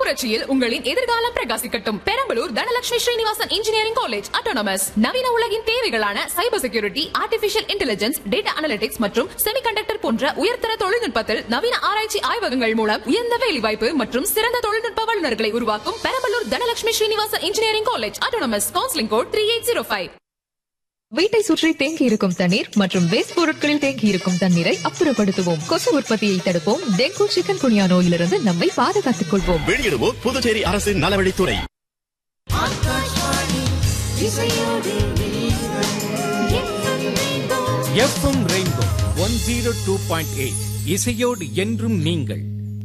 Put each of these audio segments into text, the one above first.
புரட்சியில் உங்களின் எதிர்காலம் பிரகாசிக்கட்டும் Perambalur Dhanalakshmi Srinivasan engineering college autonomous நவீன உலகின் தேவைகளான cyber security artificial intelligence data analytics மற்றும் செமிகண்டக்டர் போன்ற உயர்தர தொழில்நுட்பத்தில் நவீன ஆராய்ச்சி ஆய்வகங்கள் மூலம் உயர்ந்த வேலைவாய்ப்பு மற்றும் சிறந்த தொழில்நுட்ப வல்லுநர்களை உருவாக்கும் Perambalur Dhanalakshmi Srinivasan engineering college autonomous counselling code three eight zero five வீட்டை சுற்றி தேங்கி இருக்கும் தண்ணீர் மற்றும் வேஸ்ட் பொருட்களில் தேங்கி இருக்கும் தண்ணீரை அப்புறப்படுத்துவோம் கொசு உற்பத்தியை தடுப்போம் டெங்கு சிக்கன் குனியா நோயிலிருந்து நம்மை பாதுகாத்துக் கொள்வோம் வெளியிடுவோம் புதுச்சேரி அரசின் நலவழித்துறை FM rainbow one zero two point eight இசையோடு என்றும் நீங்கள்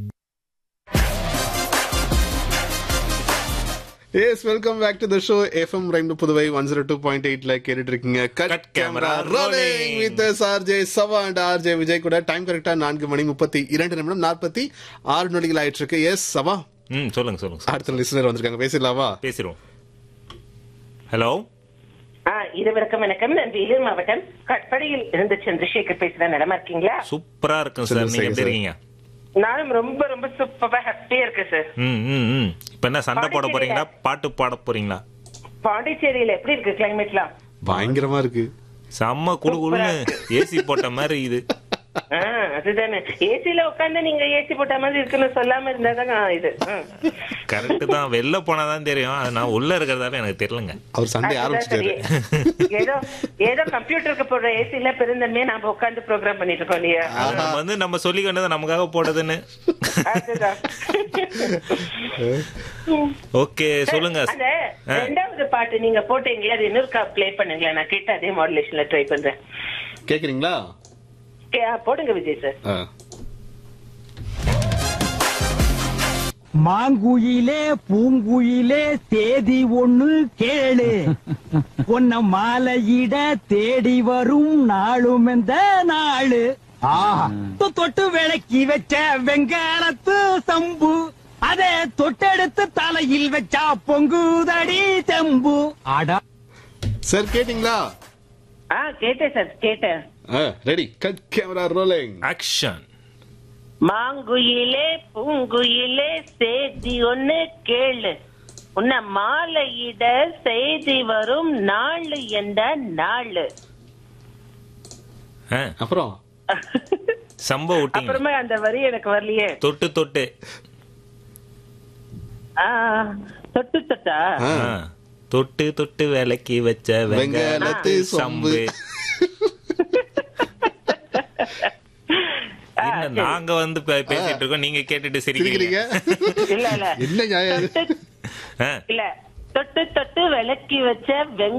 yes welcome back to the show FM ரெண்டு Puduvai one zero two point எயிட்ல கேட்டுட்டு இருக்கீங்க cut Cut camera camera rolling rolling. With RJ சவா and RJ Vijay கூட டைம் கரெக்டா நான்கு மணி முப்பத்தி இரண்டு நிமிடம் நாற்பத்தி ஆறு நொடிகள் ஆயிட்டு இருக்கு எஸ் சவா ம் சொல்லுங்க சொல்லுங்க சார் அடுத்த லிசனர் வந்திருக்காங்க பேசிடலாமா பேசிடுவோம் ஹலோ ஆ இருவருக்கும் வணக்கம் நான் வேலூர் மாவட்டம் கட்படியில் இருந்து சந்திரசேகர் பேசுறேன் நலமா இருக்கீங்களா சூப்பரா இருக்கும் சார் சொல்லுங்க நீங்க எப்படி சார். இருக்கீங்க நானும் ரொம்ப ரொம்ப சூப்பரா ஹாப்பியா இருக்கேன் சார் ம் ம் ம் இப்ப என்ன சண்டை போட போறீங்களா பாட்டு பாட போறீங்களா பாண்டிச்சேரியில எப்படி இருக்கு கிளைமேட்லாம் பயங்கரமா இருக்கு செம்ம குளு குளுன்னு ஏசி போட்ட மாதிரி இது ஆ, அதுதானே ஏசில உட்கார்ந்து நீங்க ஏசி போட்ட மாதிரி இருக்குன்னு சொல்லாம இருந்தாதான் இது ம். கரெக்ட் தான் வெளில போனாதான் தெரியும் அது நான் உள்ள இருக்கிறதால எனக்கு தெரியலங்க அவர் சண்டை அதுதான் ஆரம்பிச்சிட்டாரு சரி. ஏதோ ஏதோ கம்ப்யூட்டருக்கு போடுற ஏசில பெருந்தன்மையா நாம உட்கார்ந்து ப்ரோக்ராம் பண்ணிட்டு இருக்கோம் இல்லையா நம்ம வந்து நம்ம சொல்லிக்கொண்டது நமக்காக போடுதுன்னு அதுதான் ஓகே சொல்லுங்க அந்த ரெண்டாவது பாட்டு நீங்க போட்டீங்களே அது இன்னொரு ப்ளே பண்ணுங்களேன் நான் கேட்டு அதே மாடுலேஷன்ல ட்ரை பண்றேன் கேக்குறீங்களா கே- ஆ, போடுங்க விஜய் சார் ஆ. மாங்குயிலே பூங்குயிலே தேதி ஒண்ணு கேளு உன்ன மாலையிட தேடி வரும் நாளும் இந்த நாளு ஆஹா தொ- தொட்டு விளக்கி வச்ச வெங்காலத்து சம்பு அதே தொட்டெடுத்து தலையில் வச்சா பொங்குதடி தெம்பு அடா சார் கேட்டிங்களா ஆ கேட்டேன் சார் கேட்டேன் ready cut camera rolling action மாங்குயிலே பூங்குயிலே செய்தி ஒண்ணு கேளு உன்ன மாலையிட செய்தி வரும் நாளு என்ற நாளு அப்புறம் சம்ப விட்டீங்க அப்புறமா அந்த வரி எனக்கு வரலையே தொட்டு தொட்டு ஆ, தொட்டு தொட்டா ஆ. ஆ. தொட்டு தொட்டு விலக்கி வச்ச வெங்காலத்து சொம்பு. என்ன நாங்க வந்து பே- பேசிட்டு இருக்கோம் நீங்க கேட்டுட்டு சிரிக்கிறீங்க சிரிக்கிறீங்க இல்ல இல்ல என்ன நியாயம் இது? தொட்டு ஆ. இல்ல தொட்டு தொட்டு விளக்கி வச்ச வெங்க